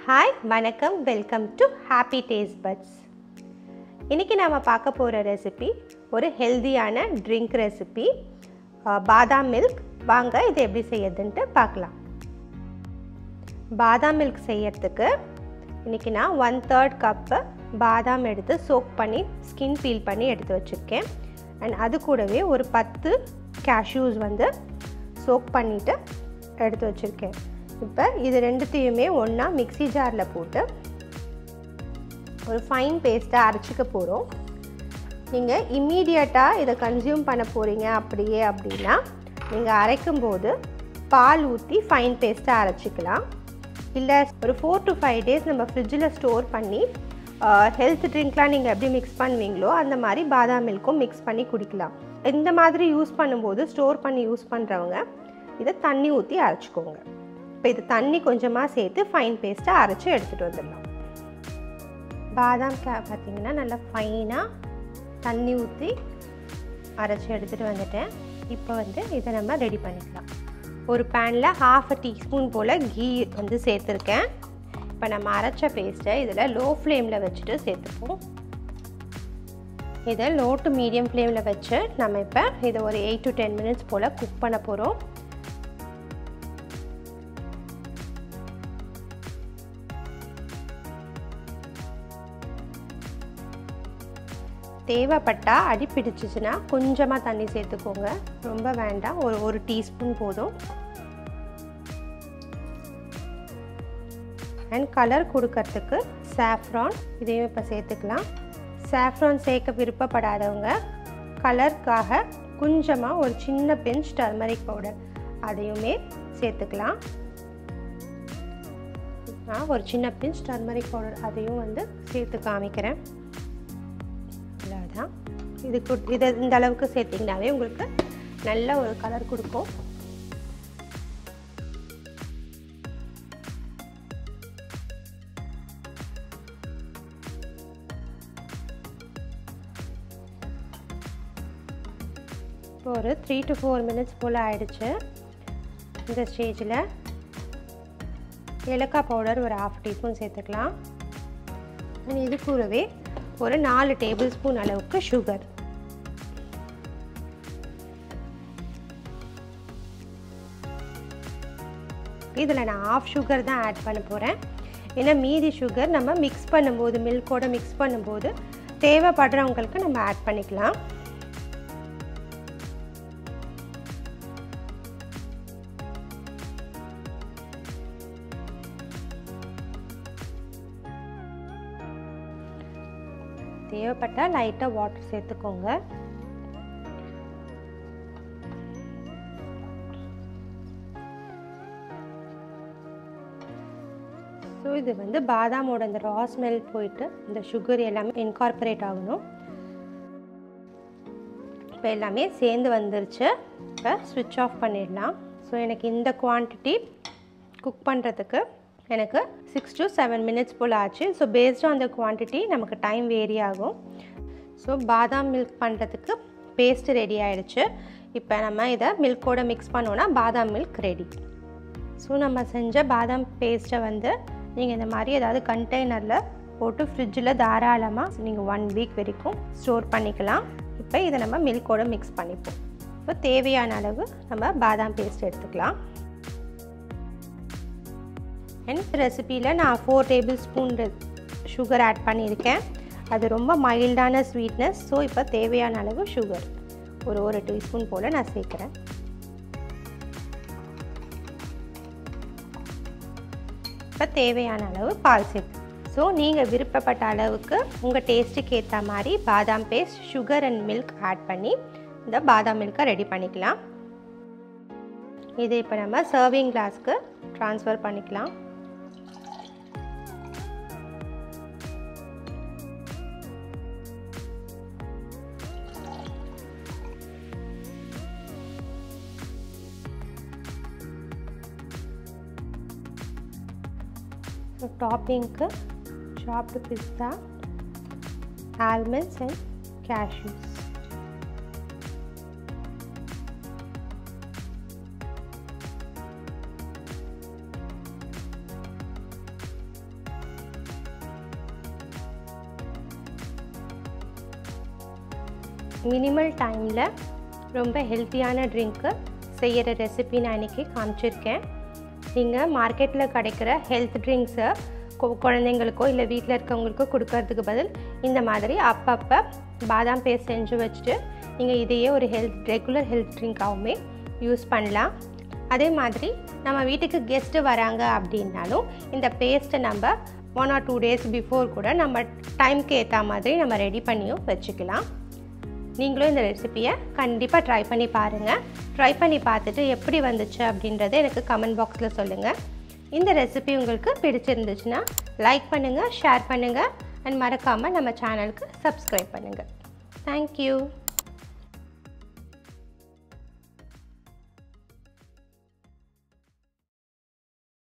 hi வணக்கம் welcome to happy taste buds இன்றைக்கி நாம் பார்க்க போகிற ரெசிபி ஒரு ஹெல்தியான ட்ரிங்க் ரெசிபி பாதாம் மில்க் வாங்க இதை எப்படி செய்யறதுன்ட்டு பார்க்கலாம் பாதாம் மில்க் செய்யறதுக்கு இன்றைக்கி நான் ஒன் தேர்ட் கப்பு பாதாம் எடுத்து சோக் பண்ணி ஸ்கின் பீல் பண்ணி எடுத்து வச்சுருக்கேன் அண்ட் அது கூடவே ஒரு பத்து கேஷ்யூஸ் வந்து சோக் பண்ணிவிட்டு எடுத்து வச்சுருக்கேன் இப்போ இது ரெண்டுத்தையுமே ஒன்றா மிக்சி ஜாரில் போட்டு ஒரு ஃபைன் பேஸ்ட்டை அரைச்சிக்க போகிறோம் நீங்கள் இம்மீடியட்டாக இதை கன்சியூம் பண்ண போகிறீங்க அப்படியே அப்படின்னா நீங்கள் அரைக்கும்போது பால் ஊற்றி ஃபைன் பேஸ்ட்டை அரைச்சிக்கலாம் இல்லை ஒரு ஃபோர் டு ஃபைவ் டேஸ் நம்ம ஃப்ரிட்ஜில் ஸ்டோர் பண்ணி ஹெல்த் ட்ரிங்க்லாம் நீங்கள் எப்படி மிக்ஸ் பண்ணுவீங்களோ அந்த மாதிரி பாதாம் மில்க்கும் மிக்ஸ் பண்ணி குடிக்கலாம் இந்த மாதிரி யூஸ் பண்ணும்போது ஸ்டோர் பண்ணி யூஸ் பண்ணுறவங்க இதை தண்ணி ஊற்றி அரைச்சிக்கோங்க இப்போ இது தண்ணி கொஞ்சமாக சேர்த்து ஃபைன் பேஸ்ட்டை அரைச்சி எடுத்துகிட்டு வந்துடலாம் பாதாம் கே பார்த்திங்கன்னா நல்லா ஃபைனாக தண்ணி ஊற்றி அரைச்சி எடுத்துகிட்டு வந்துட்டேன் இப்போ வந்து இதை நம்ம ரெடி பண்ணிக்கலாம் ஒரு பேனில் ஹாஃப் அ டீஸ்பூன் போல் கீ வந்து சேர்த்துருக்கேன் இப்போ நம்ம அரைச்ச பேஸ்ட்டை இதில் லோ ஃப்ளேமில் வச்சுட்டு சேர்த்துப்போம் இதை லோ டு மீடியம் ஃப்ளேமில் வச்சு நம்ம இப்போ இதை ஒரு எயிட் டு டென் மினிட்ஸ் போல் குக் பண்ண போகிறோம் தேவைப்பட்டால் அடி பிடிச்சிச்சின்னா கொஞ்சமாக தண்ணி சேர்த்துக்கோங்க ரொம்ப வேண்டாம் ஒரு ஒரு டீஸ்பூன் போதும் அண்ட் கலர் கொடுக்கறதுக்கு சாஃப்ரான் இதையும் இப்போ சேர்த்துக்கலாம் சாஃப்ரான் சேர்க்க விருப்பப்படாதவங்க கலருக்காக கொஞ்சமாக ஒரு சின்ன பிஞ்ச் டர்மரிக் பவுடர் அதையுமே சேர்த்துக்கலாம் நான் ஒரு சின்ன பிஞ்ச் டர்மரிக் பவுடர் அதையும் வந்து சேர்த்து காமிக்கிறேன் அவ்வளோதான் இது இதை இந்த அளவுக்கு சேர்த்திங்கனாவே உங்களுக்கு நல்ல ஒரு கலர் கொடுக்கும் இப்போ ஒரு த்ரீ டு ஃபோர் மினிட்ஸ் போல் ஆயிடுச்சு இந்த ஸ்டேஜில் ஏலக்காய் பவுடர் ஒரு ஹாஃப் டீஸ்பூன் சேர்த்துக்கலாம் இது கூடவே ஒரு நாலு டேபிள் ஸ்பூன் அளவுக்கு சுகர் இதில் நான் ஆஃப் சுகர் தான் ஆட் பண்ண போகிறேன் ஏன்னா மீதி சுகர் நம்ம மிக்ஸ் பண்ணும்போது மில்கோட மிக்ஸ் பண்ணும்போது தேவைப்படுறவங்களுக்கு நம்ம ஆட் பண்ணிக்கலாம் தேவைப்பட்டால் லைட்டாக வாட்டர் சேர்த்துக்கோங்க ஸோ இது வந்து பாதாமோட இந்த ரா ஸ்மெல் போயிட்டு இந்த சுகர் எல்லாமே இன்கார்பரேட் ஆகணும் இப்போ எல்லாமே சேர்ந்து வந்துருச்சு இப்போ ஸ்விட்ச் ஆஃப் பண்ணிடலாம் ஸோ எனக்கு இந்த குவான்டிட்டி குக் பண்ணுறதுக்கு எனக்கு சிக்ஸ் டு செவன் மினிட்ஸ் போல் ஆச்சு so paste on the quantity நமக்கு டைம் வேரி ஆகும் ஸோ பாதாம் மில்க் பண்ணுறதுக்கு பேஸ்ட்டு ரெடி ஆகிடுச்சு இப்போ நம்ம இதை மில்கோட மிக்ஸ் பண்ணோன்னா பாதாம் மில்க் ரெடி ஸோ நம்ம செஞ்ச பாதாம் பேஸ்ட்டை வந்து நீங்கள் இந்த மாதிரி ஏதாவது கண்டெய்னரில் போட்டு ஃப்ரிட்ஜில் தாராளமாக நீங்கள் ஒன் வீக் வரைக்கும் ஸ்டோர் பண்ணிக்கலாம் இப்போ இதை நம்ம மில்கோட மிக்ஸ் பண்ணிப்போம் இப்போ தேவையான அளவு நம்ம பாதாம் பேஸ்ட் எடுத்துக்கலாம் அண்ட் ரெசிப்பியில் நான் four tablespoon sugar add பண்ணியிருக்கேன் அது ரொம்ப மைல்டான ஸ்வீட்னஸ் ஸோ இப்போ தேவையான அளவு சுகர் ஒரு ஒரு டீஸ்பூன் போல் நான் சேர்க்குறேன் இப்போ தேவையான அளவு பால் சேர்த்து ஸோ நீங்கள் விருப்பப்பட்ட அளவுக்கு உங்கள் டேஸ்ட்டுக்கு ஏற்ற மாதிரி பாதாம் paste sugar and milk add பண்ணி இந்த பாதாம் மில்கை ரெடி பண்ணிக்கலாம் இது இப்போ நம்ம சர்விங் கிளாஸ்க்கு ட்ரான்ஸ்ஃபர் பண்ணிக்கலாம் டாப்பிங்க்கு சாப்டு பிஸ்தா ஆல்மண்ட்ஸ் அண்ட் கேஷ்யூஸ் மினிமல் டைமில் ரொம்ப ஹெல்த்தியான ட்ரிங்க்கு செய்கிற ரெசிபி நான் இன்றைக்கி காமிச்சிருக்கேன் நீங்கள் மார்க்கெட்டில் கிடைக்கிற ஹெல்த் ட்ரிங்க்ஸை குழந்தைங்களுக்கோ இல்லை வீட்டில் இருக்கவங்களுக்கோ கொடுக்கறதுக்கு பதில் இந்த மாதிரி அப்பப்போ பாதாம் பேஸ்ட் செஞ்சு வச்சுட்டு நீங்கள் இதையே ஒரு ஹெல்த் ரெகுலர் ஹெல்த் ட்ரிங்காகவுமே யூஸ் பண்ணலாம் அதே மாதிரி நம்ம வீட்டுக்கு கெஸ்ட்டு வராங்க அப்படின்னாலும் இந்த பேஸ்ட்டை நம்ம one or two days before கூட நம்ம டைம்க்கு ஏற்ற மாதிரி நம்ம ரெடி பண்ணியும் வச்சுக்கலாம் நீங்களும் இந்த ரெசிப்பியை கண்டிப்பாக ட்ரை பண்ணி பாருங்கள் ட்ரை பண்ணி பார்த்துட்டு எப்படி வந்துச்சு அப்படின்றத எனக்கு கமெண்ட் பாக்ஸில் சொல்லுங்கள் இந்த ரெசிபி உங்களுக்கு பிடிச்சிருந்துச்சுன்னா லைக் பண்ணுங்கள் ஷேர் பண்ணுங்கள் அண்ட் மறக்காமல் நம்ம சேனலுக்கு சப்ஸ்கிரைப் பண்ணுங்கள் தேங்க்யூ